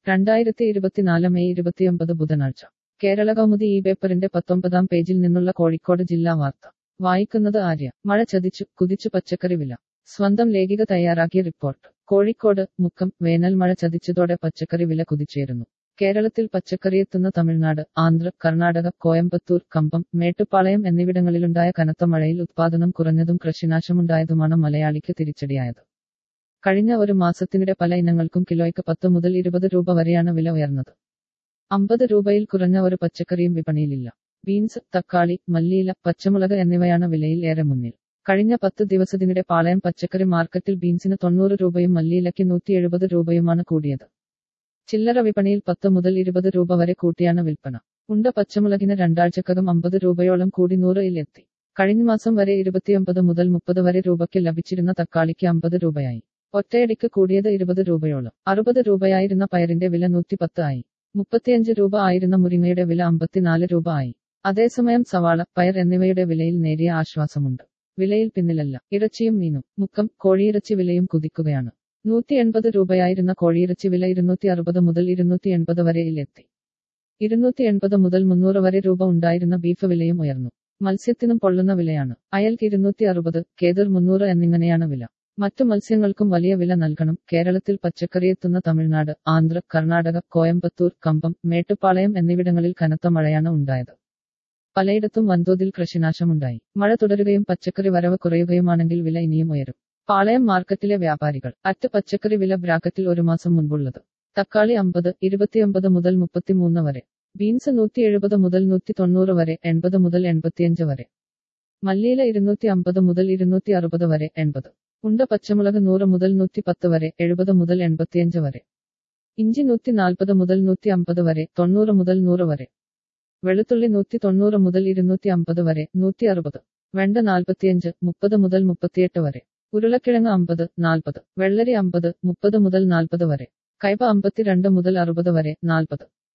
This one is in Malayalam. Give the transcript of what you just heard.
രണ്ടായിരത്തി ഇരുപത്തിനാല് മെയ് ഇരുപത്തിയൊമ്പത് ബുധനാഴ്ച കേരള കൗമുദി ഈ പേപ്പറിന്റെ പത്തൊമ്പതാം പേജിൽ നിന്നുള്ള കോഴിക്കോട് ജില്ലാ വാർത്ത വായിക്കുന്നത് ആര്യ മഴ ചതിച്ചു കുതിച്ചു പച്ചക്കറി വില സ്വന്തം ലേഖിക തയ്യാറാക്കിയ റിപ്പോർട്ട് കോഴിക്കോട് മുക്കം വേനൽ മഴ ചതിച്ചതോടെ പച്ചക്കറി വില കുതിച്ചേരുന്നു കേരളത്തിൽ പച്ചക്കറിയെത്തുന്ന തമിഴ്നാട് ആന്ധ്ര കർണാടക കോയമ്പത്തൂർ കമ്പം മേട്ടുപ്പാളയം എന്നിവിടങ്ങളിലുണ്ടായ കനത്ത മഴയിൽ ഉത്പാദനം കുറഞ്ഞതും കൃഷിനാശമുണ്ടായതുമാണ് മലയാളിക്ക് തിരിച്ചടിയായത് കഴിഞ്ഞ ഒരു മാസത്തിനിടെ പല ഇനങ്ങൾക്കും കിലോയ്ക്ക് പത്ത് മുതൽ ഇരുപത് രൂപ വരെയാണ് വില ഉയർന്നത് അമ്പത് രൂപയിൽ കുറഞ്ഞ ഒരു പച്ചക്കറിയും വിപണിയിലില്ല ബീൻസ് തക്കാളി മല്ലിയില പച്ചമുളക് എന്നിവയാണ് വിലയിൽ ഏറെ മുന്നിൽ കഴിഞ്ഞ പത്ത് ദിവസത്തിനിടെ പാളയം പച്ചക്കറി മാർക്കറ്റിൽ ബീൻസിന് തൊണ്ണൂറ് രൂപയും മല്ലിയിലയ്ക്ക് നൂറ്റി എഴുപത് രൂപയുമാണ് കൂടിയത് ചില്ലറ വിപണിയിൽ പത്ത് മുതൽ ഇരുപത് രൂപ വരെ കൂട്ടിയാണ് വിൽപ്പന ഉണ്ട പച്ചമുളകിന് രണ്ടാഴ്ചക്കകം അമ്പത് രൂപയോളം കൂടി നൂറിൽ എത്തി കഴിഞ്ഞ മാസം വരെ ഇരുപത്തിയൊമ്പത് മുതൽ മുപ്പത് വരെ രൂപയ്ക്ക് ലഭിച്ചിരുന്ന തക്കാളിക്ക് അമ്പത് രൂപയായി ഒറ്റയടിക്ക് കൂടിയത് ഇരുപത് രൂപയോളം അറുപത് രൂപയായിരുന്ന പയറിന്റെ വില നൂറ്റിപ്പത്ത് ആയി മുപ്പത്തിയഞ്ച് രൂപ ആയിരുന്ന മുരിങ്ങയുടെ വില അമ്പത്തിനാല് രൂപ ആയി അതേസമയം സവാള പയർ എന്നിവയുടെ വിലയിൽ നേരിയ ആശ്വാസമുണ്ട് വിലയിൽ പിന്നിലല്ല ഇറച്ചിയും മീനും മുക്കം കോഴിയിറച്ചി വിലയും കുതിക്കുകയാണ് നൂറ്റി എൺപത് രൂപയായിരുന്ന കോഴിയിറച്ചി വില ഇരുന്നൂറ്റി അറുപത് മുതൽ ഇരുന്നൂറ്റി എൺപത് വരെയിൽ എത്തി ഇരുന്നൂറ്റി എൺപത് മുതൽ മുന്നൂറ് വരെ രൂപ ഉണ്ടായിരുന്ന ബീഫ് വിലയും ഉയർന്നു മത്സ്യത്തിനും പൊള്ളുന്ന വിലയാണ് അയൽക്ക് ഇരുന്നൂറ്റി അറുപത് കേതർ മുന്നൂറ് എന്നിങ്ങനെയാണ് വില മറ്റു മത്സ്യങ്ങൾക്കും വലിയ വില നൽകണം കേരളത്തിൽ പച്ചക്കറിയെത്തുന്ന തമിഴ്നാട് ആന്ധ്ര കർണാടക കോയമ്പത്തൂർ കമ്പം മേട്ടുപ്പാളയം എന്നിവിടങ്ങളിൽ കനത്ത മഴയാണ് ഉണ്ടായത് പലയിടത്തും വൻതോതിൽ കൃഷിനാശമുണ്ടായി മഴ തുടരുകയും പച്ചക്കറി വരവ് കുറയുകയുമാണെങ്കിൽ വില ഇനിയും ഉയരും പാളയം മാർക്കറ്റിലെ വ്യാപാരികൾ അറ്റ് പച്ചക്കറി വില ബ്രാക്കറ്റിൽ ഒരു മാസം മുൻപുള്ളത് തക്കാളി അമ്പത് ഇരുപത്തിയൊമ്പത് മുതൽ മുപ്പത്തിമൂന്ന് വരെ ബീൻസ് നൂറ്റി എഴുപത് മുതൽ നൂറ്റി തൊണ്ണൂറ് വരെ എൺപത് മുതൽ എൺപത്തിയഞ്ച് വരെ മല്ലിയില ഇരുന്നൂറ്റി അമ്പത് മുതൽ ഇരുന്നൂറ്റി അറുപത് വരെ എൺപത് ഉണ്ട പച്ചമുളക് നൂറ് മുതൽ നൂറ്റി പത്ത് വരെ എഴുപത് മുതൽ എൺപത്തിയഞ്ച് വരെ ഇഞ്ചി നൂറ്റി നാൽപ്പത് മുതൽ നൂറ്റി അമ്പത് വരെ തൊണ്ണൂറ് മുതൽ നൂറ് വരെ വെളുത്തുള്ളി നൂറ്റി തൊണ്ണൂറ് മുതൽ ഇരുന്നൂറ്റി അമ്പത് വരെ നൂറ്റി അറുപത് വെണ്ട നാൽപ്പത്തിയഞ്ച് മുപ്പത് മുതൽ മുപ്പത്തിയെട്ട് വരെ ഉരുളക്കിഴങ്ങ് അമ്പത് നാൽപ്പത് വെള്ളരി അമ്പത് മുപ്പത് മുതൽ നാൽപ്പത് വരെ കൈപ്പ അമ്പത്തിരണ്ട് മുതൽ അറുപത് വരെ നാൽപ്പത്